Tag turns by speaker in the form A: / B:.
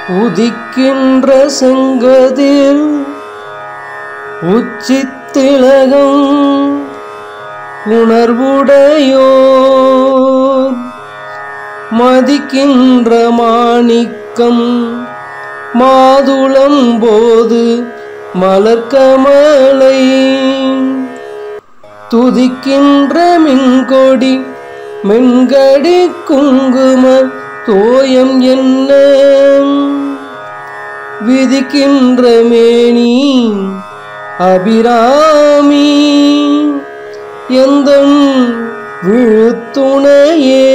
A: உதிக்கின்ற செங்கதிர் உச்சித்திலகம் உணர்வுடையோர் மதிக்கின்ற மாணிக்கம் மாதுளம் போது மலர்கமலை துதிக்கின்ற மின்கொடி மென்கடி குங்கும தோயம் என்ன விதிக்கின்ற மேனி அபிராமி எந்த விழுத்துணையே